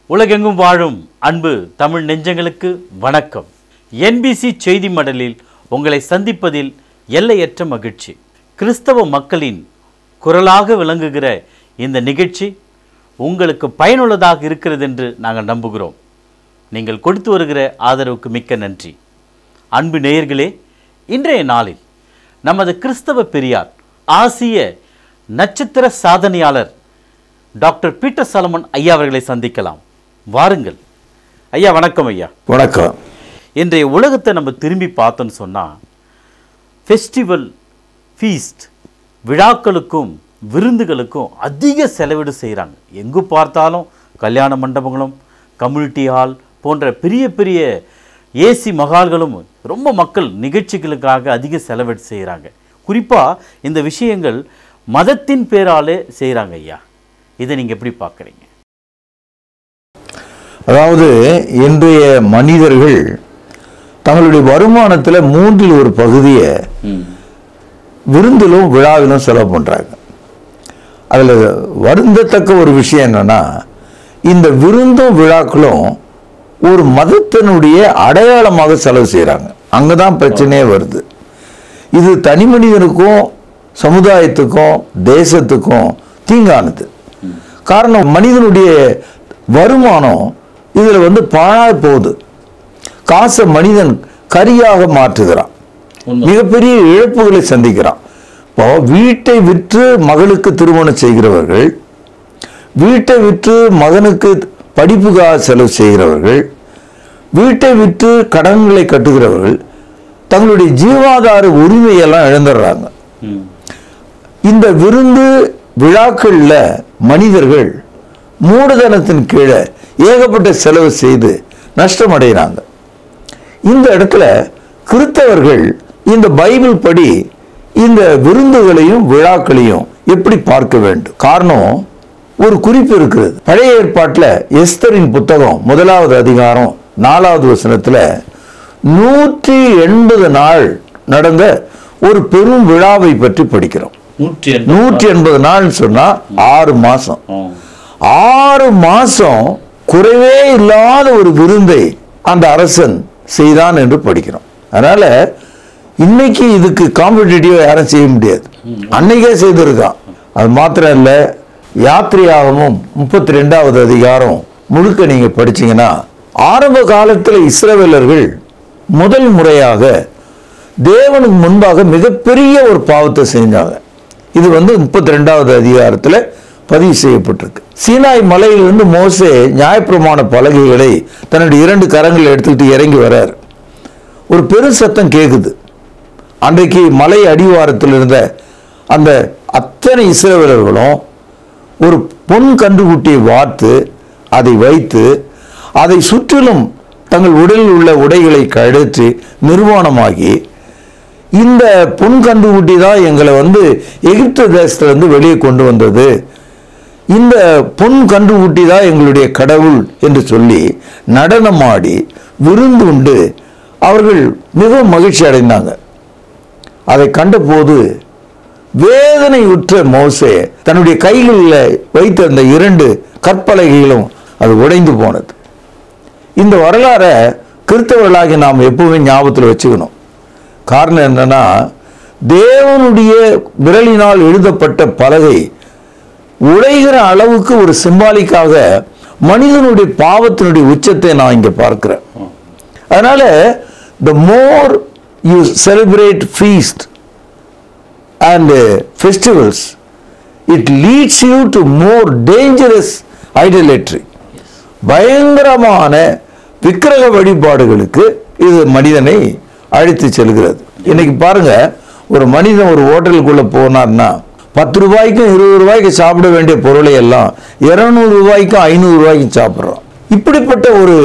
உலகெங்கும் வாழும் அன்பு தமிழ் நெஞ்சங்களுக்கு வணக்கம் என்பிசி செய்தி மடலில் உங்களை சந்திப்பதில் எல்லையற்ற மகிழ்ச்சி கிறிஸ்தவ மக்களின் குரலாக விளங்குகிற இந்த நிகழ்ச்சி உங்களுக்கு பயனுள்ளதாக இருக்கிறது என்று நாங்கள் நம்புகிறோம் நீங்கள் கொடுத்து வருகிற ஆதரவுக்கு மிக்க நன்றி அன்பு நேயர்களே இன்றைய நாளில் நமது கிறிஸ்தவ பெரியார் ஆசிய நட்சத்திர சாதனையாளர் டாக்டர் பீட்டர் சாலமன் ஐயா அவர்களை சந்திக்கலாம் வாருங்கள் ஐயா வணக்கம் ஐயா வணக்கம் இன்றைய உலகத்தை நம்ம திரும்பி பார்த்தோன்னு சொன்னால் ஃபெஸ்டிவல் ஃபீஸ்ட் விழாக்களுக்கும் விருந்துகளுக்கும் அதிக செலவிடு செய்கிறாங்க எங்கு பார்த்தாலும் கல்யாண மண்டபங்களும் கம்யூனிட்டி ஹால் போன்ற பெரிய பெரிய ஏசி மகால்களும் ரொம்ப மக்கள் நிகழ்ச்சிகளுக்காக அதிக செலவிடு செய்கிறாங்க குறிப்பாக இந்த விஷயங்கள் மதத்தின் பேராலே செய்கிறாங்க ஐயா இதை நீங்கள் எப்படி பார்க்குறீங்க அதாவது இன்றைய மனிதர்கள் தங்களுடைய வருமானத்தில் மூன்றில் ஒரு பகுதியை விருந்திலும் விழாவிலும் செலவு பண்ணுறாங்க அதில் வருந்தத்தக்க ஒரு விஷயம் என்னன்னா இந்த விருந்தும் விழாக்களும் ஒரு மதத்தினுடைய அடையாளமாக செலவு செய்கிறாங்க அங்கே தான் பிரச்சனையே வருது இது தனி மனிதனுக்கும் சமுதாயத்துக்கும் தேசத்துக்கும் தீங்கானது காரணம் மனிதனுடைய வருமானம் இதில் வந்து பாழாய் போகுது காசை மனிதன் கரியாக மாற்றுகிறான் மிகப்பெரிய இழப்புகளை சந்திக்கிறான் இப்போ வீட்டை விற்று மகளுக்கு திருமணம் செய்கிறவர்கள் வீட்டை விற்று மகனுக்கு படிப்புக்காக செலவு செய்கிறவர்கள் வீட்டை விற்று கடன்களை கட்டுகிறவர்கள் தங்களுடைய ஜீவாதார உரிமையெல்லாம் இழந்துடுறாங்க இந்த விருந்து விழாக்கள்ல மனிதர்கள் மூடதனத்தின் கீழே ஏகப்பட்ட செலவு செய்து நஷ்டம் அடைகிறாங்க இந்த இடத்துல கிறித்தவர்கள் இந்த பைபிள் படி இந்த விருந்துகளையும் விழாக்களையும் எப்படி பார்க்க வேண்டும் காரணம் ஒரு குறிப்பு இருக்கிறது பழைய ஏற்பாட்டில் எஸ்தரின் புத்தகம் முதலாவது அதிகாரம் நாலாவது வசனத்துல நூற்றி எண்பது நாள் நடந்த ஒரு பெரும் விழாவை பற்றி படிக்கிறோம் நூற்றி நூற்றி எண்பது நாள்னு சொன்னா ஆறு மாசம் ஆறு மாசம் குறைவே இல்லாத ஒரு விருந்தை அந்த அரசன் செய்தான் என்று படிக்கிறோம் அதனால இன்னைக்கு இதுக்கு காம்படிட்டிவா யாரும் செய்ய முடியாது அன்னைக்கே செய்திருக்கான் அது மாத்திரம் இல்ல யாத்திரையாகமும் முப்பத்தி ரெண்டாவது அதிகாரம் முழுக்க நீங்க படிச்சீங்கன்னா ஆரம்ப காலத்துல இஸ்ரவேலர்கள் முதல் முறையாக தேவனுக்கு முன்பாக மிகப்பெரிய ஒரு பாவத்தை செஞ்சாங்க இது வந்து முப்பத்தி ரெண்டாவது அதிகாரத்தில் பதிவு செய்யப்பட்டிருக்கு சீனாய் மலையிலிருந்து மோசே நியாயப்பிரமாண பலகைகளை தன்னுடைய இரண்டு கரங்களை எடுத்துக்கிட்டு இறங்கி வரார் ஒரு பெரு சத்தம் கேட்குது அன்றைக்கு மலை அடிவாரத்தில் இருந்த அந்த அத்தனை இஸ்ரவேலர்களும் ஒரு பொன் கன்றுக்குட்டியை வார்த்து அதை வைத்து அதை சுற்றிலும் தங்கள் உடலில் உள்ள உடைகளை கழற்றி நிர்வாணமாகி இந்த பொன் கன்றுக்குட்டி தான் எங்களை வந்து எகிப்து தேசத்திலிருந்து வெளியே கொண்டு வந்தது இந்த பொன் கன்றுக்குட்டி தான் எங்களுடைய கடவுள் என்று சொல்லி நடனமாடி விருந்துண்டு அவர்கள் மிகவும் மகிழ்ச்சி அடைந்தாங்க அதை கண்டபோது வேதனை உற்ற மோசே தன்னுடைய கைகளில் வைத்த அந்த இரண்டு கற்பலகைகளும் அது உடைந்து போனது இந்த வரலாறை கிறிஸ்தவர்களாகி நாம் எப்பவுமே ஞாபகத்தில் வச்சுக்கணும் காரணம் என்னன்னா தேவனுடைய விரலினால் எழுதப்பட்ட பலகை உடைகிற அளவுக்கு ஒரு சிம்பாலிக்காக மனிதனுடைய பாவத்தினுடைய உச்சத்தை நான் இங்க பார்க்கிறேன் அதனால the more you celebrate feast and festivals it leads you to more dangerous idolatry பயங்கரமான விக்கிரக வழிபாடுகளுக்கு இது மனிதனை அழைத்து செல்கிறது இன்னைக்கு பாருங்க ஒரு மனிதன் ஒரு ஹோட்டலுக்குள்ள போனார்னா பத்து ரூபாய்க்கும் இருபது ரூபாய்க்கு சாப்பிட வேண்டிய பொருளை எல்லாம் இருநூறு ரூபாய்க்கும் ஐநூறு ரூபாய்க்கும் சாப்பிட்றோம் இப்படிப்பட்ட ஒரு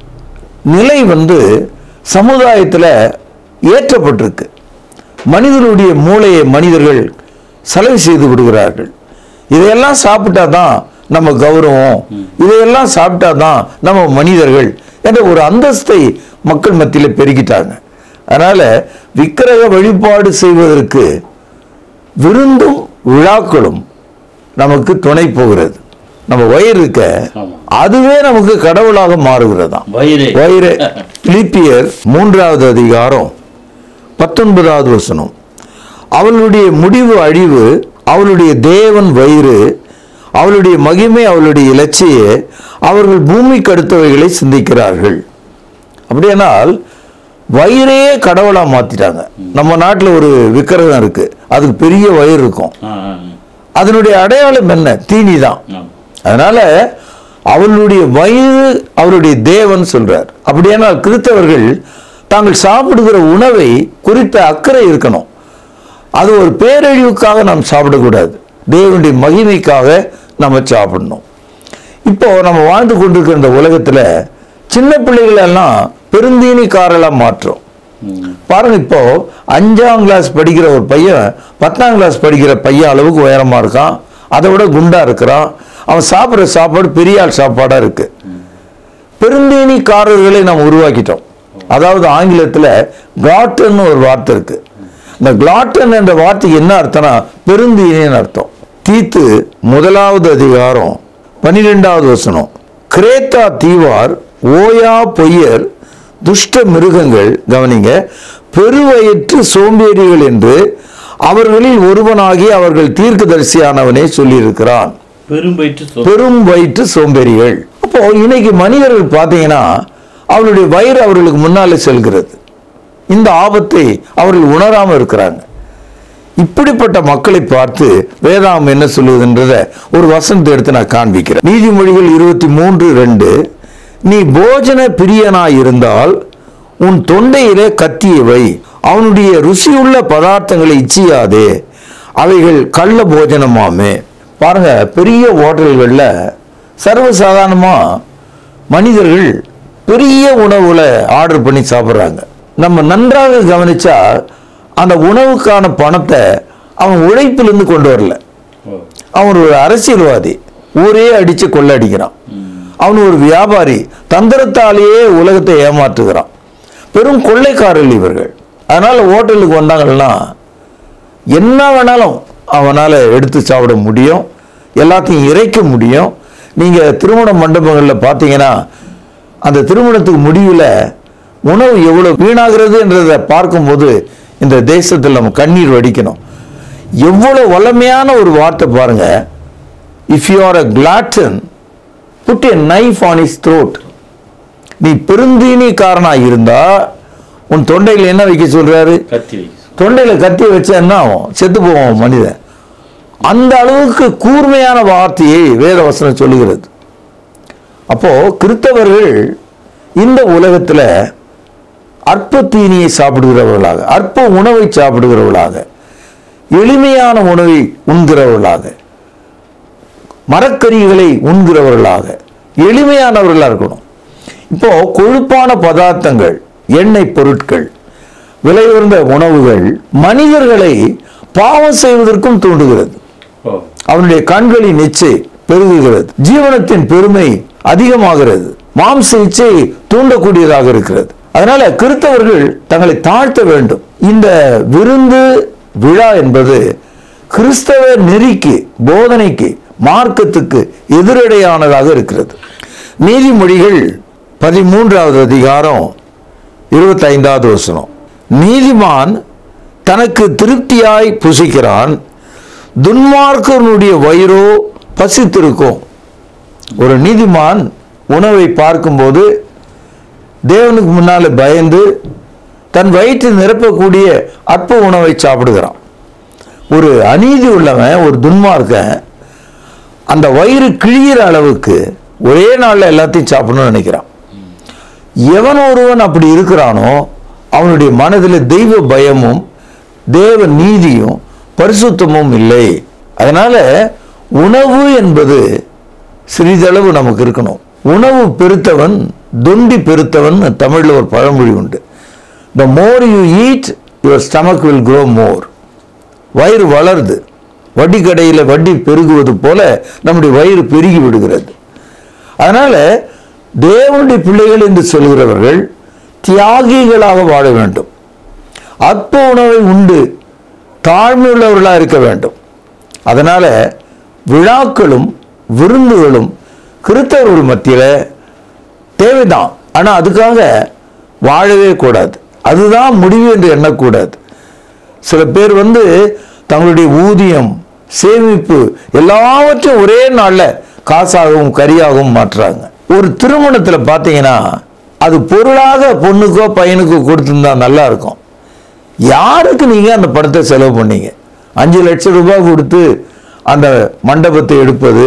நிலை வந்து சமுதாயத்தில் ஏற்றப்பட்டிருக்கு மனிதனுடைய மூளையை மனிதர்கள் செலவு செய்து விடுகிறார்கள் இதையெல்லாம் சாப்பிட்டா தான் நம்ம கௌரவம் இதையெல்லாம் சாப்பிட்டா தான் நம்ம மனிதர்கள் என்ற ஒரு அந்தஸ்தை மக்கள் மத்தியில் பெருகிட்டாங்க அதனால விக்கிரக வழிபாடு செய்வதற்கு விருந்தும் விழாக்களும் நமக்கு துணை போகிறது நம்ம வயிறு இருக்க ஆமா. அதுவே நமக்கு கடவுளாக மாறுகிறதாம் வயிறு வயிறு பிலிப்பியர் மூன்றாவது அதிகாரம் பத்தொன்பதாவது வசனம் அவளுடைய முடிவு அழிவு அவளுடைய தேவன் வயிறு அவளுடைய மகிமை அவளுடைய இலட்சியே அவர்கள் பூமிக்கு அடுத்தவைகளை சிந்திக்கிறார்கள் அப்படியானால் வயிறையே கடவுளா மாத்திட்டாங்க நம்ம நாட்டில் ஒரு விக்கிரகம் இருக்கு அதுக்கு பெரிய வயிறு இருக்கும் ஆ, ஆ, அதனுடைய அடையாளம் என்ன தீனி தான் ஆ. அதனால அவளுடைய வயிறு அவருடைய தேவன் சொல்றார் அப்படியானால் கிறிஸ்தவர்கள் தாங்கள் சாப்பிடுகிற உணவை குறித்த அக்கறை இருக்கணும் அது ஒரு பேரழிவுக்காக நாம் சாப்பிடக்கூடாது தேவனுடைய மகிமைக்காக நம்ம சாப்பிடணும் இப்போ நம்ம வாழ்ந்து கொண்டிருக்கிற இந்த உலகத்துல சின்ன பிள்ளைகள் எல்லாம் பெருந்தீனிக்காரெல்லாம் மாற்றோம் ம். பாருங்க இப்போ அஞ்சாம் கிளாஸ் படிக்கிற ஒரு பையன் பத்தாம் கிளாஸ் படிக்கிற பையன் அளவுக்கு உயரமா இருக்கான் அதை விட குண்டா இருக்கிறான் அவன் சாப்பிட்ற சாப்பாடு பெரிய ஆள் சாப்பாடா இருக்கு பெருந்தேனிக்காரர்களை நாம் உருவாக்கிட்டோம் அதாவது ஆங்கிலத்துல கிளாட்டன் ஒரு வார்த்தை இருக்கு இந்த கிளாட்டன் என்ற வார்த்தைக்கு என்ன அர்த்தம்னா பெருந்தீனின்னு அர்த்தம் தீத்து முதலாவது அதிகாரம் பன்னிரெண்டாவது வசனம் கிரேத்தா தீவார் ஓயா பொய்யர் துஷ்ட மிருகங்கள் கவனிங்க பெருவயிற்று சோம்பேறிகள் என்று அவர்களில் ஒருவனாகி அவர்கள் தீர்க்கதரிசியானவனே சொல்லியிருக்கிறான் பெரும் வயிற்று சோ பெரும் வயிற்று சோம்பேறிகள் அப்போ இன்னைக்கு மனிதர்கள் பார்த்தீங்கன்னா அவருடைய வயிறு அவர்களுக்கு முன்னாலே செல்கிறது இந்த ஆபத்தை அவர்கள் உணராம இருக்கிறாங்க இப்படிப்பட்ட மக்களை பார்த்து வேதாகம் என்ன சொல்லுதுன்றத ஒரு வசனத்தை எடுத்து நான் காண்பிக்கிறேன் நீதிமொழிகள் இருபத்தி மூன்று ரெண்டு நீ போஜன பிரியனாய் இருந்தால் உன் தொண்டையிலே கத்தியை வை அவனுடைய ருசியுள்ள பதார்த்தங்களை இச்சியாதே அவைகள் கள்ள போஜனமாமே பாருங்க பெரிய ஹோட்டல்களில் சர்வசாதாரணமா மனிதர்கள் பெரிய உணவுல ஆர்டர் பண்ணி சாப்பிட்றாங்க நம்ம நன்றாக கவனிச்சா அந்த உணவுக்கான பணத்தை அவன் உழைப்பிலிருந்து கொண்டு வரல ஓ. அவன் ஒரு அரசியல்வாதி ஊரே அடிச்சு கொள்ளடிக்கிறான் அவன் ஒரு வியாபாரி தந்திரத்தாலேயே உலகத்தை ஏமாற்றுகிறான் பெரும் கொள்ளைக்காரர்கள் இவர்கள் அதனால ஹோட்டலுக்கு வந்தாங்கன்னா என்ன வேணாலும் அவனால எடுத்து சாப்பிட முடியும் எல்லாத்தையும் இறைக்க முடியும் நீங்க திருமண மண்டபங்களில் பார்த்தீங்கன்னா அந்த திருமணத்துக்கு முடிவில் உணவு எவ்வளவு வீணாகிறது என்றதை பார்க்கும்போது இந்த தேசத்தில் நம்ம கண்ணீர் வடிக்கணும் எவ்வளவு வல்லமையான ஒரு வார்த்தை பாருங்க if you are a glutton put a knife on his throat நீ பெருந்தீனிக்காரனா இருந்தா உன் தொண்டையில் என்ன வைக்க சொல்றாரு கத்தி வை. தொண்டையில கத்தி வச்சா என்ன ஆகும் செத்து போவான் மனிதன் அந்த அளவுக்கு கூர்மையான வார்த்தையை வேதவசனம் சொல்லுகிறது அப்போ கிறிஸ்தவர்கள் இந்த உலகத்துல அற்ப தீனியை சாப்பிடுகிறவர்களாக அற்ப உணவை சாப்பிடுகிறவர்களாக எளிமையான உணவை உண்கிறவர்களாக மரக்கறிகளை உண்கிறவர்களாக எளிமையானவர்களாக இருக்கணும் இப்போ கொழுப்பான பதார்த்தங்கள் எண்ணெய் பொருட்கள் விலை உயர்ந்த உணவுகள் மனிதர்களை பாவம் செய்வதற்கும் தூண்டுகிறது ஓ. அவனுடைய கண்களின் இச்சை பெருகுகிறது ஜீவனத்தின் பெருமை அதிகமாகிறது மாம்ச இச்சை தூண்டக்கூடியதாக இருக்கிறது அதனால கிறிஸ்தவர்கள் தங்களை தாழ்த்த வேண்டும் இந்த விருந்து விழா என்பது கிறிஸ்தவ நெறிக்கு போதனைக்கு மார்க்கத்துக்கு எதிரடையானதாக இருக்கிறது நீதிமொழிகள் பதிமூன்றாவது அதிகாரம் இருபத்தைந்தாவது வசனம் நீதிமான் தனக்கு திருப்தியாய் புசிக்கிறான் துன்மார்க்கனுடைய வயிறோ பசித்திருக்கும் ஒரு நீதிமான் உணவை பார்க்கும்போது தேவனுக்கு முன்னால பயந்து தன் வயிற்றை நிரப்பக்கூடிய அற்ப உணவை சாப்பிடுகிறான் ஒரு அநீதி உள்ளவன் ஒரு துன்மார்க்கன் அந்த வயிறு கிழியிற அளவுக்கு ஒரே நாள்ல எல்லாத்தையும் சாப்பிடணும்னு நினைக்கிறான் எவன் ஒருவன் அப்படி இருக்கிறானோ அவனுடைய மனதில் தெய்வ பயமும் தேவ நீதியும் பரிசுத்தமும் இல்லை அதனால உணவு என்பது சிறிதளவு நமக்கு இருக்கணும் உணவு பெருத்தவன் தொண்டி பெருத்தவன் தமிழ்ல ஒரு பழமொழி உண்டு the more you eat your stomach will grow more வயிறு வளருது வட்டி கடையில் வட்டி பெருகுவது போல நம்முடைய வயிறு பெருகி விடுகிறது அதனால தேவனுடைய பிள்ளைகள் என்று சொல்கிறவர்கள் தியாகிகளாக வாழ வேண்டும் அற்ப உணவை உண்டு தாழ்மையுள்ளவர்களாக இருக்க வேண்டும் அதனால விழாக்களும் விருந்துகளும் கிறித்தவர்கள் மத்தியில் தேவைதான் ஆனால் அதுக்காக வாழவே கூடாது அதுதான் முடிவு என்று எண்ணக்கூடாது சில பேர் வந்து தங்களுடைய ஊதியம் சேமிப்பு எல்லாவற்றையும் ஒரே நாளில் காசாகவும் கரியாகவும் மாற்றுறாங்க ஒரு திருமணத்தில் பார்த்தீங்கன்னா அது பொருளாக பொண்ணுக்கோ பையனுக்கோ கொடுத்துருந்தா நல்லா இருக்கும் யாருக்கு நீங்கள் அந்த பணத்தை செலவு பண்ணீங்க அஞ்சு லட்சம் ரூபாய் கொடுத்து அந்த மண்டபத்தை எடுப்பது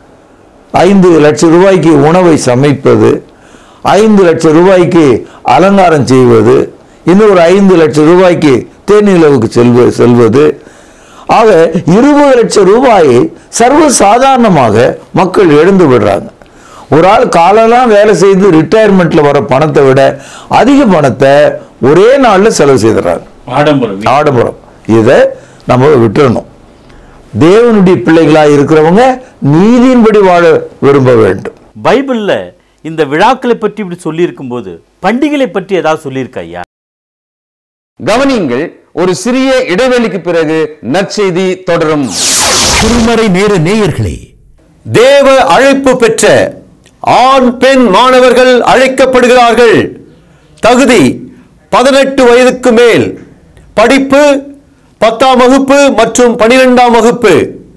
ஐந்து லட்சம் ரூபாய்க்கு உணவை சமைப்பது ஐந்து லட்சம் ரூபாய்க்கு அலங்காரம் செய்வது இன்னொரு ஐந்து லட்சம் ரூபாய்க்கு தேனிலவுக்கு செல்வ செல்வது ஆக இருபது லட்சம் ரூபாயை சர்வ சாதாரணமாக மக்கள் இழந்து விடுறாங்க ஒரு ஆள் காலெல்லாம் வேலை செய்து ரிட்டையர்மெண்ட்ல வர பணத்தை விட அதிக பணத்தை ஒரே நாளில் செலவு செய்துறாங்க ஆடம்பரம் ஆடம்பரம் இதை நம்ம விட்டுறணும் தேவனுடைய பிள்ளைகளாக இருக்கிறவங்க நீதியின்படி வாழ விரும்ப வேண்டும் பைபிள்ல இந்த விழாக்களை பற்றி இப்படி சொல்லியிருக்கும் போது பண்டிகைகளை பற்றி ஏதாவது சொல்லியிருக்கா ஐயா கவனியுங்கள் ஒரு சிறிய இடைவெளிக்கு பிறகு நற்செய்தி தொடரும் திருமறை நேர நேயர்களே தேவ அழைப்பு பெற்ற ஆண் பெண் மாணவர்கள் அழைக்கப்படுகிறார்கள் தகுதி பதினெட்டு வயதுக்கு மேல் படிப்பு பத்தாம் வகுப்பு மற்றும் பனிரெண்டாம் வகுப்பு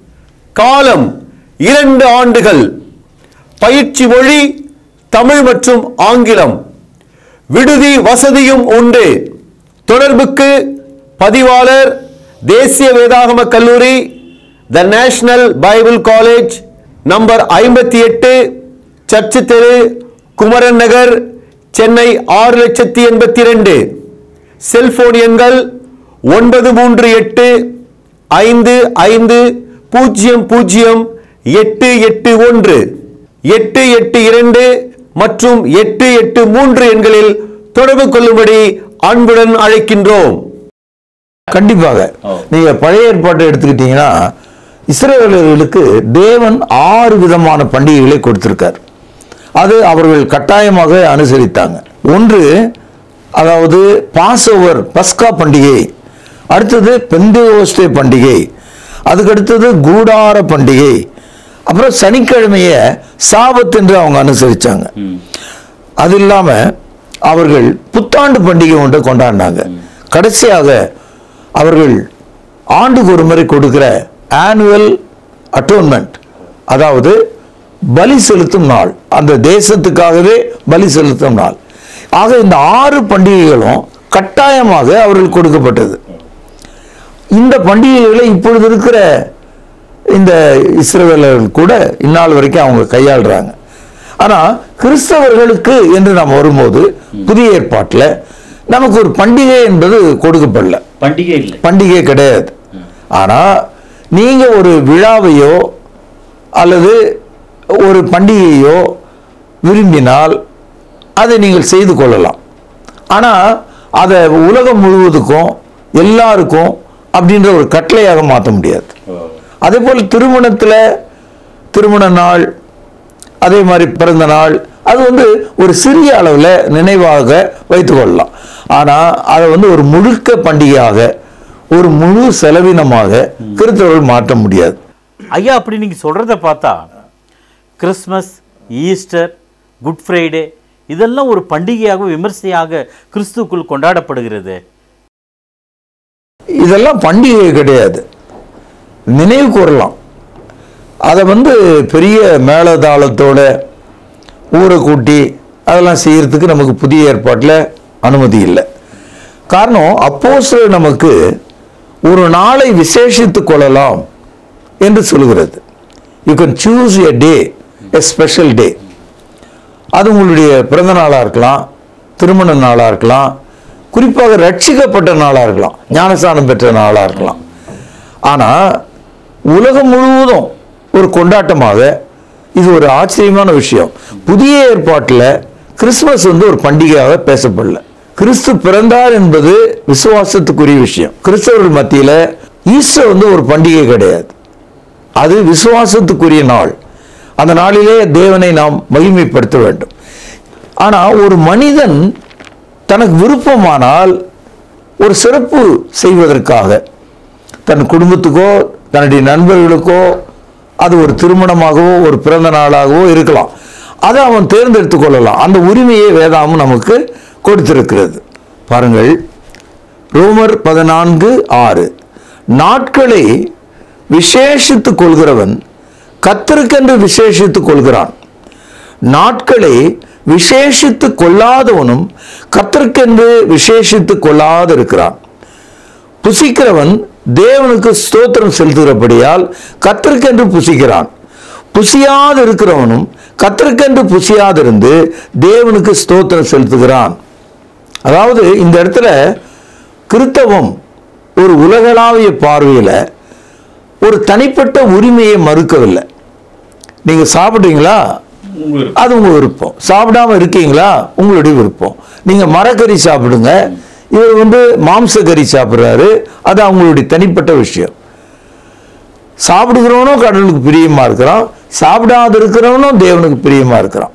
காலம் இரண்டு ஆண்டுகள் பயிற்சி மொழி தமிழ் மற்றும் ஆங்கிலம் விடுதி வசதியும் உண்டு தொடர்புக்கு பதிவாளர் தேசிய வேதாகம கல்லூரி the national Bible college number ஐம்பத்தி எட்டு சர்ச்சு தெரு குமரன் நகர் சென்னை ஆறு லட்சத்தி எண்பத்தி ரெண்டு செல்போன் எண்கள் ஒன்பது மூன்று எட்டு ஐந்து ஐந்து பூஜ்ஜியம் பூஜ்ஜியம் எட்டு எட்டு ஒன்று எட்டு எட்டு இரண்டு மற்றும் எட்டு எட்டு மூன்று எண்களில் தொடர்பு கொள்ளும்படி அன்புடன் அழைக்கின்றோம் கண்டிப்பாக நீங்க பழைய ஏற்பாட்டை எடுத்துக்கிட்டீங்கன்னா இஸ்ரேலர்களுக்கு தேவன் ஆறு விதமான பண்டிகைகளை கொடுத்திருக்கார் அது அவர்கள் கட்டாயமாக அனுசரித்தாங்க ஒன்று அதாவது பாஸ் ஓவர் பஸ்கா பண்டிகை அடுத்தது பெந்தேகோஸ்தே பண்டிகை அதுக்கு அடுத்தது கூடார பண்டிகை அப்புறம் சனிக்கிழமைய சாபத் என்று அவங்க அனுசரிச்சாங்க அது இல்லாம அவர்கள் புத்தாண்டு பண்டிகை ஒன்றை கொண்டாடினாங்க கடைசியாக அவர்கள் ஆண்டுக்கு ஒரு முறை கொடுக்கிற ஆனுவல் அட்டோன்மெண்ட் அதாவது பலி செலுத்தும் நாள் அந்த தேசத்துக்காகவே பலி செலுத்தும் நாள் ஆக இந்த ஆறு பண்டிகைகளும் கட்டாயமாக அவர்கள் கொடுக்கப்பட்டது இந்த பண்டிகைகளை இப்பொழுது இருக்கிற இந்த இஸ்ரவேலர்கள் கூட இந்நாள் வரைக்கும் அவங்க கையாளுறாங்க ஆனா கிறிஸ்தவர்களுக்கு என்று நாம் வரும்போது புதிய ஏற்பாட்டில் நமக்கு ஒரு பண்டிகை என்பது கொடுக்கப்படல பண்டிகை இல்லை பண்டிகை கிடையாது ஆனா நீங்க ஒரு விழாவையோ அல்லது ஒரு பண்டிகையோ விரும்பினால் அதை நீங்கள் செய்து கொள்ளலாம் ஆனா அதை உலகம் முழுவதுக்கும் எல்லாருக்கும் அப்படின்ற ஒரு கட்டளையாக மாற்ற முடியாது அதே போல் திருமணத்தில் திருமண நாள் அதே மாதிரி பிறந்த நாள் அது வந்து ஒரு சிறிய அளவில் நினைவாக வைத்துக்கொள்ளலாம் ஆனால் அதை வந்து ஒரு முழுக்க பண்டிகையாக ஒரு முழு செலவினமாக கிறிஸ்தவர்கள் மாற்ற முடியாது ஐயா அப்படி நீங்க சொல்றத பார்த்தா கிறிஸ்மஸ் ஈஸ்டர் குட் ஃப்ரைடே இதெல்லாம் ஒரு பண்டிகையாக விமர்சையாக கிறிஸ்துக்குள் கொண்டாடப்படுகிறது இதெல்லாம் பண்டிகை கிடையாது நினைவு கூறலாம் அதை வந்து பெரிய மேளதாளத்தோட ஊரை கூட்டி அதெல்லாம் செய்யறதுக்கு நமக்கு புதிய ஏற்பாட்டில் அனுமதி இல்லை காரணம் அப்போஸ் நமக்கு ஒரு நாளை விசேஷித்துக் கொள்ளலாம் என்று சொல்கிறது you can choose a day a special day அது உங்களுடைய பிறந்த நாளாக இருக்கலாம் திருமண நாளாக இருக்கலாம் குறிப்பாக ரட்சிக்கப்பட்ட நாளாக இருக்கலாம் ஞானஸ்தானம் பெற்ற நாளாக இருக்கலாம் ஆனால் உலகம் முழுவதும் ஒரு கொண்டாட்டமாக இது ஒரு ஆச்சரியமான விஷயம் புதிய ஏற்பாட்டில் கிறிஸ்துமஸ் வந்து ஒரு பண்டிகையாக பேசப்படல கிறிஸ்து பிறந்தார் என்பது விசுவாசத்துக்குரிய விஷயம் கிறிஸ்தவர்கள் மத்தியில் ஈஸ்டர் வந்து ஒரு பண்டிகை கிடையாது அது விசுவாசத்துக்குரிய நாள் அந்த நாளிலே தேவனை நாம் மகிமைப்படுத்த வேண்டும் ஆனால் ஒரு மனிதன் தனக்கு விருப்பமானால் ஒரு சிறப்பு செய்வதற்காக தன் குடும்பத்துக்கோ தன்னுடைய நண்பர்களுக்கோ அது ஒரு திருமணமாகவோ ஒரு பிறந்த நாளாகவோ இருக்கலாம் அதை அவன் தேர்ந்தெடுத்து கொள்ளலாம் அந்த உரிமையை வேதாமம் நமக்கு கொடுத்திருக்கிறது பாருங்கள் ரோமர் பதினான்கு ஆறு நாட்களை விசேஷித்துக் கொள்கிறவன் கத்தருக்கென்று விசேஷித்துக் கொள்கிறான் நாட்களை விசேஷித்து கொள்ளாதவனும் கத்தருக்கென்று விசேஷித்து கொள்ளாது இருக்கிறான் புசிக்கிறவன் தேவனுக்கு ஸ்தோத்திரம் செலுத்துகிறபடியால் கத்தருக்கென்று புசிக்கிறான் புசியாது இருக்கிறவனும் கத்தருக்கென்று புசியாதிருந்து தேவனுக்கு ஸ்தோத்திரம் செலுத்துகிறான் அதாவது இந்த இடத்துல கிறித்தவம் ஒரு உலகளாவிய பார்வையில் ஒரு தனிப்பட்ட உரிமையை மறுக்கவில்லை நீங்கள் சாப்பிட்றீங்களா அது உங்க விருப்பம் சாப்பிடாம இருக்கீங்களா உங்களுடைய விருப்பம் நீங்க மரக்கறி சாப்பிடுங்க இவர் வந்து மாம்சக்கறி சாப்பிட்றாரு அது அவங்களுடைய தனிப்பட்ட விஷயம் சாப்பிடுகிறவனும் கடவுளுக்கு பிரியமா இருக்கிறான் சாப்பிடாத இருக்கிறவனும் தேவனுக்கு பிரியமா இருக்கிறான்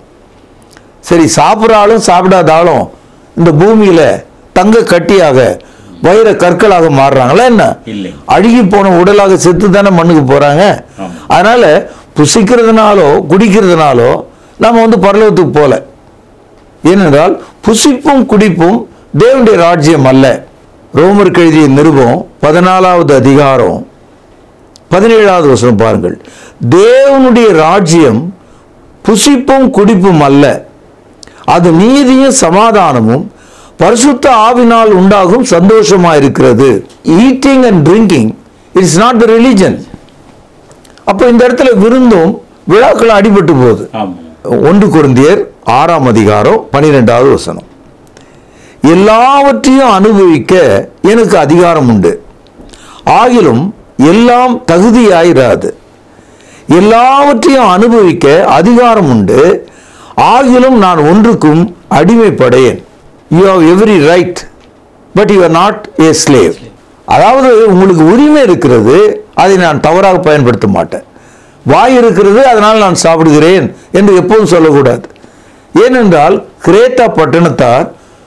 சரி சாப்பிட்ற ஆளும் சாப்பிடாத ஆளும் இந்த பூமியில தங்க கட்டியாக வைர கற்களாக மாறுறாங்களா என்ன இல்லை. அழுகி போன உடலாக செத்து தானே மண்ணுக்கு போறாங்க அதனால புசிக்கிறதுனாலோ குடிக்கிறதுனாலோ நம்ம வந்து பரலோகத்துக்கு போல ஏனென்றால் புசிப்பும் குடிப்பும் தேவனுடைய ராஜ்யம் அல்ல ரோமருக்கு எழுதிய நிருபம் பதினாலாவது அதிகாரம் பதினேழாவது வசனம் பாருங்கள் தேவனுடைய ராஜ்யம் புசிப்பும் குடிப்பும் அல்ல அது நீதியும் சமாதானமும் பரிசுத்த ஆவினால் உண்டாகும் சந்தோஷமா இருக்கிறது eating and drinking it's not the religion அப்போ இந்த இடத்துல விருந்தும் விழாக்களும் அடிபட்டு போகுது ஆமாம் ஒன்று குருந்தியர் ஆறாம் அதிகாரம் பனிரெண்டாவது வசனம் எல்லாவற்றையும் அனுபவிக்க எனக்கு அதிகாரம் உண்டு ஆகிலும் எல்லாம் தகுதியாயிராது எல்லாவற்றையும் அனுபவிக்க அதிகாரம் உண்டு ஆகிலும் நான் ஒன்றுக்கும் அடிமைப்படேன் you have every right but you are not a slave அதாவது உங்களுக்கு உரிமை இருக்கிறது அதை நான் தவறாக பயன்படுத்த மாட்டேன் வாய் இருக்கிறது அதனால் நான் சாப்பிடுகிறேன் என்று எப்போதும் சொல்லக்கூடாது ஏனென்றால் கிரேத்தா பட்டணத்தார்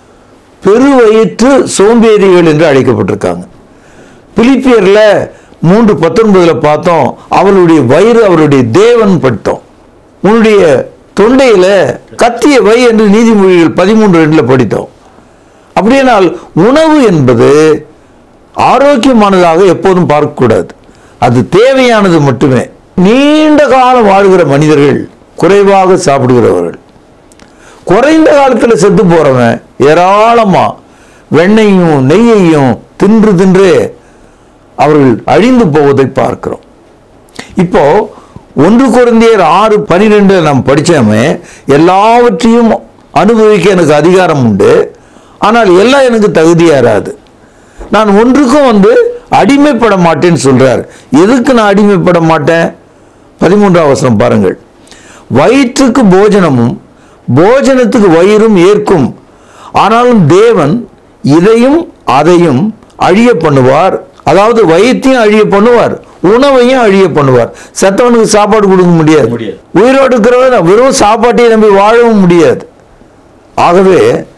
பெருவயிற்று சோம்பேறிகள் என்று அழைக்கப்பட்டிருக்காங்க பிலிப்பியர்ல மூன்று பத்தொன்பதுல பார்த்தோம் அவளுடைய வயிறு அவருடைய தேவன் பட்டோம் உன்னுடைய தொண்டையில கத்திய வை என்று நீதிமொழிகள் பதிமூன்று ரெண்டுல படித்தோம் அப்படியானால் உணவு என்பது ஆரோக்கியமானதாக எப்போதும் பார்க்கக்கூடாது அது தேவையானது மட்டுமே நீண்ட காலம் வாழ்கிற மனிதர்கள் குறைவாக சாப்பிடுகிறவர்கள் குறைந்த காலத்தில் செத்து போறவன் ஏராளமா வெண்ணையும் நெய்யையும் தின்று தின்று அவர்கள் அழிந்து போவதை பார்க்கிறோம் இப்போ ஒன்று குழந்தையர் ஆறு பனிரெண்டு நாம் படிச்சோமே எல்லாவற்றையும் அனுபவிக்க எனக்கு அதிகாரம் உண்டு ஆனால் எல்லாம் எனக்கு தகுதியாராது நான் ஒன்றுக்கும் வந்து அடிமைப்பட மாட்டேன்னு சொல்றார் எதுக்கு நான் அடிமைப்பட மாட்டேன் பதிமூன்றாம் வசனம் பாருங்கள் வயிற்றுக்கு போஜனமும் போஜனத்துக்கு வயிறும் ஏற்கும் ஆனாலும் தேவன் இதையும் அதையும் அழிய பண்ணுவார் அதாவது வயிற்றையும் அழிய பண்ணுவார் உணவையும் அழிய பண்ணுவார் செத்தவனுக்கு சாப்பாடு கொடுக்க முடியாது முடியாது. உயிரோடு இருக்கிறவன் வெறும் சாப்பாட்டை நம்பி வாழவும் முடியாது ஆகவே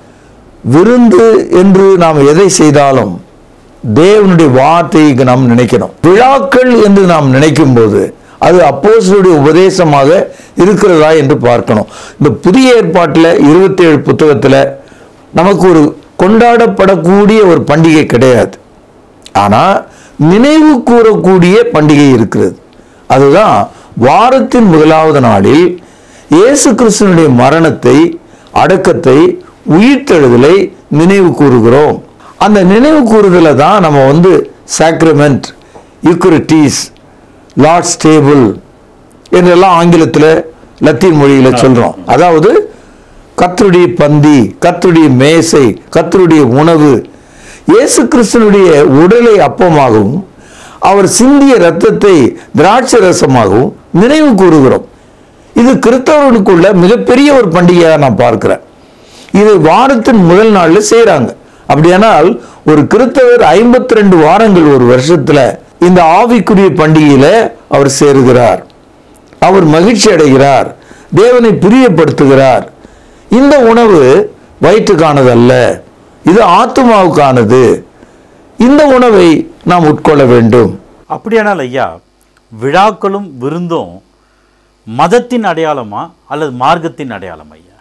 விருந்து என்று நாம் எதை செய்தாலும் தேவனுடைய வார்த்தைக்கு நாம் நினைக்கணும் விழாக்கள் என்று நாம் நினைக்கும் போது அது அப்போஸ்தலருடைய உபதேசமாக இருக்கிறதா என்று பார்க்கணும் இந்த புதிய ஏற்பாட்டில் இருபத்தி ஏழு புத்தகத்தில் நமக்கு ஒரு கொண்டாடப்படக்கூடிய ஒரு பண்டிகை கிடையாது ஆனால் நினைவு கூறக்கூடிய பண்டிகை இருக்கிறது அதுதான் வாரத்தின் முதலாவது நாளில் இயேசு கிறிஸ்துவனுடைய மரணத்தை அடக்கத்தை உயிர்த்தெழுதலை நினைவு கூறுகிறோம் அந்த நினைவு கூறுதலை தான் நம்ம வந்து சாக்ரமெண்ட் யுக்ரிட்டீஸ் லார்ட்ஸ் டேபிள் என்றெல்லாம் ஆங்கிலத்தில் லத்தீன் மொழியில் சொல்றோம் அதாவது கத்தருடைய பந்தி கத்தருடைய மேசை கத்தருடைய உணவு இயேசு கிறிஸ்தனுடைய உடலை அப்பமாகவும் அவர் சிந்திய இரத்தத்தை திராட்சை ரசமாகவும் நினைவு கூறுகிறோம் இது கிறிஸ்தவர்களுக்குள்ள மிகப்பெரிய ஒரு பண்டிகையாக நான் பார்க்கிறேன் இதை வாரத்தின் முதல் நாள்ல செய்றாங்க அப்படியானால் ஒரு கிறிஸ்தவர் ஐம்பத்தி ரெண்டு வாரங்கள் ஒரு வருஷத்துல இந்த ஆவிக்குரிய பண்டிகையில அவர் சேருகிறார் அவர் மகிழ்ச்சி அடைகிறார் தேவனை பிரியப்படுத்துகிறார் இந்த உணவு வயிற்றுக்கானதல்ல இது ஆத்துமாவுக்கானது இந்த உணவை நாம் உட்கொள்ள வேண்டும் அப்படியானால் ஐயா விழாக்களும் விருந்தும் மதத்தின் அடையாளமா அல்லது மார்க்கத்தின் அடையாளம் ஐயா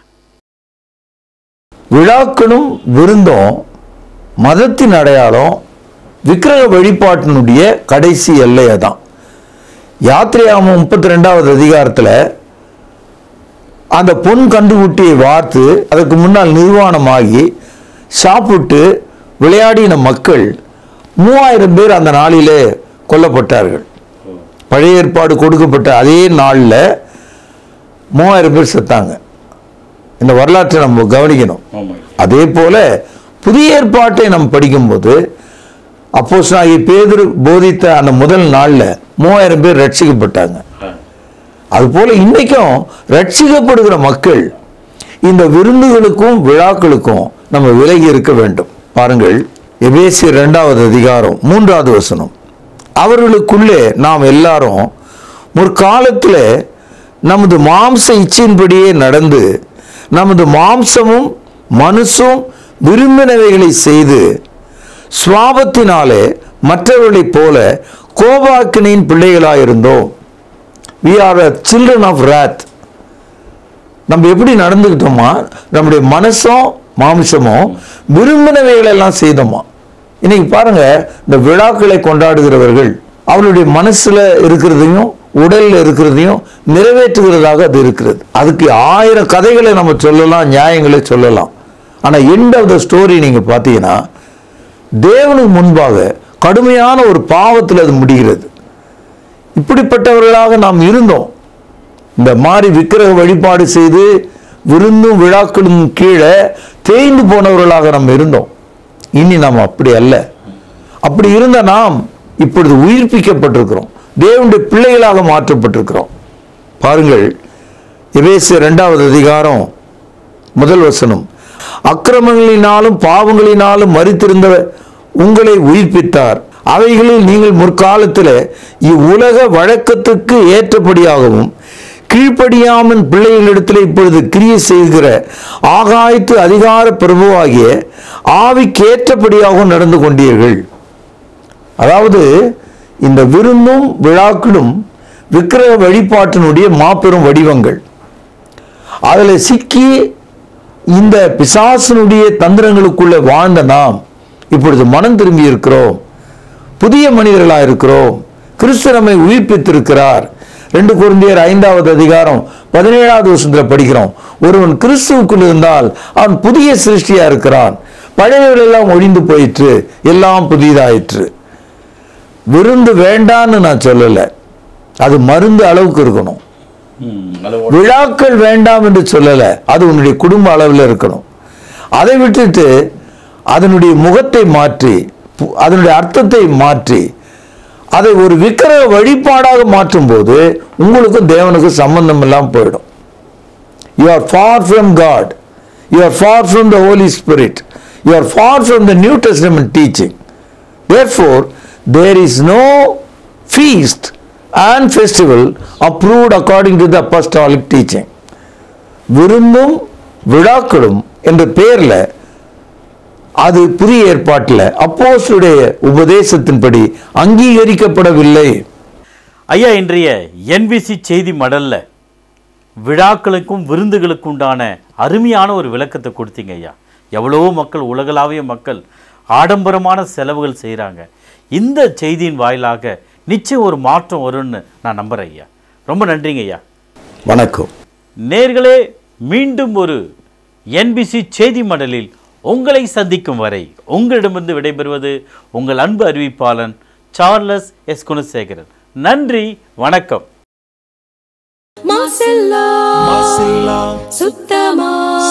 விழாக்களும் விருந்தும் மதத்தின் அடையாளம் விக்கிரக வழிபாட்டினுடைய கடைசி எல்லையை தான் யாத்திரையாமம் முப்பத்தி ரெண்டாவது அதிகாரத்தில் அந்த பொன் கண்டுகுட்டியை வார்த்து அதற்கு முன்னால் நிர்வாணமாகி சாப்பிட்டு விளையாடின மக்கள் மூவாயிரம் பேர் அந்த நாளிலே கொல்லப்பட்டார்கள் பழைய ஏற்பாடு கொடுக்கப்பட்ட அதே நாளில் மூவாயிரம் பேர் செத்தாங்க இந்த வரலாற்றை நம்ம கவனிக்கணும் அதே போல புதிய ஏற்பாட்டை நம்ம படிக்கும்போது அப்போஸ் பேதுரு போதித்த அந்த முதல் நாளில் மூவாயிரம் பேர் ரட்சிக்கப்பட்டாங்க அதுபோல இன்னைக்கும் ரட்சிக்கப்படுகிற மக்கள் இந்த விருந்துகளுக்கும் விழாக்களுக்கும் நம்ம விலகி இருக்க வேண்டும் பாருங்கள் எபேசி இரண்டாவது அதிகாரம் மூன்றாவது வசனம் அவர்களுக்குள்ளே நாம் எல்லாரும் முற்காலத்தில் நமது மாம்ச இச்சையின்படியே நடந்து நமது மாம்சமும் மனசும் விரும்பினவைகளை செய்து சுவாபத்தினாலே மற்றவர்களைப் போல கோபாக்கினின் பிள்ளைகளாயிருந்தோம் we are a children of wrath நம்ம எப்படி நடந்துக்கிட்டோமா நம்முடைய மனசும் மாம்சமும் விரும்பினவைகள் எல்லாம் செய்தோமா இன்னைக்கு பாருங்க இந்த விழாக்களை கொண்டாடுகிறவர்கள் அவருடைய மனசுல இருக்கிறதையும் உடல்ல இருக்கிறதையும் நிறைவேற்றுகிறதாக அது இருக்கிறது அதுக்கு ஆயிரம் கதைகளை நம்ம சொல்லலாம் நியாயங்களை சொல்லலாம் ஆனா எண்ட் ஆஃப் த ஸ்டோரி நீங்க பார்த்தீங்கன்னா தேவனுக்கு முன்பாக கடுமையான ஒரு பாவத்தில் அது முடிகிறது இப்படிப்பட்டவர்களாக நாம் இருந்தோம் இந்த மாதிரி விக்கிரக வழிபாடு செய்து விருந்தும் விழாக்களும் கீழே தேய்ந்து போனவர்களாக நாம் இருந்தோம் இனி நாம் அப்படி அல்ல அப்படி இருந்த நாம் இப்பொழுது உயிர்ப்பிக்கப்பட்டிருக்கிறோம் தேவனுடைய பிள்ளைகளாக மாற்றப்பட்டிருக்கிறோம் பாருங்கள் எபேசு இரண்டாவது அதிகாரம் முதல் வசனம் அக்கிரமங்களினாலும் பாவங்களினாலும் மறித்திருந்த உங்களை உயிர்ப்பித்தார் அவைகளில் நீங்கள் முற்காலத்தில் இவ்வுலக வழக்கத்துக்கு ஏற்றபடியாகவும் கீழ்ப்படியாமன் பிள்ளைகளிடத்தில் இப்பொழுது கிரியை செய்கிற ஆகாயத்து அதிகார பிரபுவாகிய ஆவிக்கு ஏற்றபடியாகவும் நடந்து கொண்டீர்கள் அதாவது இந்த விருந்தும் விழாக்களும் விக்கிரக வழிபாட்டினுடைய மாபெரும் வடிவங்கள் அதில் சிக்கி இந்த பிசாசனுடைய தந்திரங்களுக்குள்ள வாழ்ந்த நாம் இப்பொழுது மனம் திரும்பி இருக்கிறோம் புதிய மனிதர்களாக இருக்கிறோம் கிறிஸ்து நம்மை உயிர்ப்பித்திருக்கிறார் ரெண்டு குருந்தியர் ஐந்தாவது அதிகாரம் பதினேழாவது வருஷத்தில் படிக்கிறோம் ஒருவன் கிறிஸ்துவுக்குள் இருந்தால் அவன் புதிய சிருஷ்டியா இருக்கிறான் பழையவர்கள் எல்லாம் ஒழிந்து போயிற்று எல்லாம் புதியதாயிற்று விருந்து வேண்டான்னு நான் சொல்லலை அது மருந்து அளவுக்கு இருக்கணும் விழாக்கள் வேண்டாம் என்று சொல்லல அது உன்னுடைய குடும்ப அளவில் இருக்கணும் அதை விட்டுட்டு அதனுடைய முகத்தை மாற்றி பு- அதனுடைய அர்த்தத்தை மாற்றி அதை ஒரு விக்கிரக வழிபாடாக மாற்றும் போது உங்களுக்கும் தேவனுக்கும் சம்பந்தம் இல்லாமல் போயிடும் you are far from God you are far from the Holy Spirit you are far from the New Testament teaching Therefore, there is no feast and festival approved according to the apostolic teaching. விருந்தும் விழாக்களும் என்ற பெயர்ல அது புதிய ஏற்பாட்டில் அப்போஸ்தலருடைய உபதேசத்தின்படி அங்கீகரிக்கப்படவில்லை ஐயா இன்றைய என்பிசி செய்தி மடல்ல விழாக்களுக்கும் விருந்துகளுக்கும் உண்டான அருமையான ஒரு விளக்கத்தை கொடுத்தீங்க ஐயா எவ்வளவோ மக்கள் உலகளாவிய மக்கள் ஆடம்பரமான செலவுகள் செய்கிறாங்க இந்த செய்தியின் வாயிலாக நிச்சயம் ஒரு மாற்றம் வரும்னு நான் நம்புறேன் ஐயா ரொம்ப நன்றிங்க ஐயா வணக்கம் நேர்களே மீண்டும் ஒரு என்பிசி செய்தி மடலில் உங்களை சந்திக்கும் வரை உங்களிடமிருந்து விடைபெறுவது உங்கள் அன்பு அறிவிப்பாளன் சார்லஸ் எஸ் குணசேகரன் நன்றி வணக்கம் மாசெல்லா சுத்தமா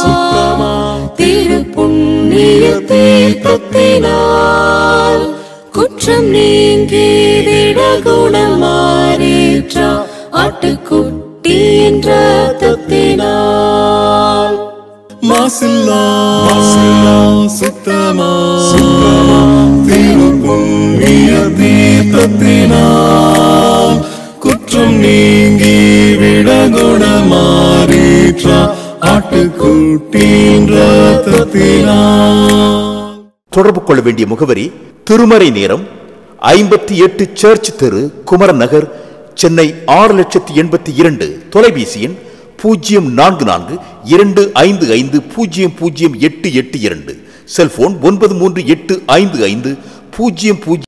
திரு புண்ணிய தீர்த்தத்தினால் குற்றம் நீங்கி விட குணமாறேற்ற ஆட்டுக்குட்டி என்ற தத்தினால் மாசில்லா மாசில்லா சுத்தமா சுத்தமா தீவு புண்ணிய தீர்த்தத்தினால் குற்றம் நீங்கி விட குணமாறீற்றா ஆட்டுக்குட்டின் ரத்தத்தினால் தொடர்பு கொள்ள வேண்டிய முகவரி திருமறை நேரம் ஐம்பத்தி எட்டு சர்ச் தெரு குமரன் நகர் சென்னை ஆறு லட்சத்தி எண்பத்தி இரண்டு தொலைபேசி எண் பூஜ்ஜியம் நான்கு நான்கு இரண்டு ஐந்து ஐந்து பூஜ்ஜியம் பூஜ்ஜியம் எட்டு எட்டு இரண்டு செல்போன் ஒன்பது மூன்று எட்டு ஐந்து ஐந்து பூஜ்ஜியம் பூஜ்ஜியம்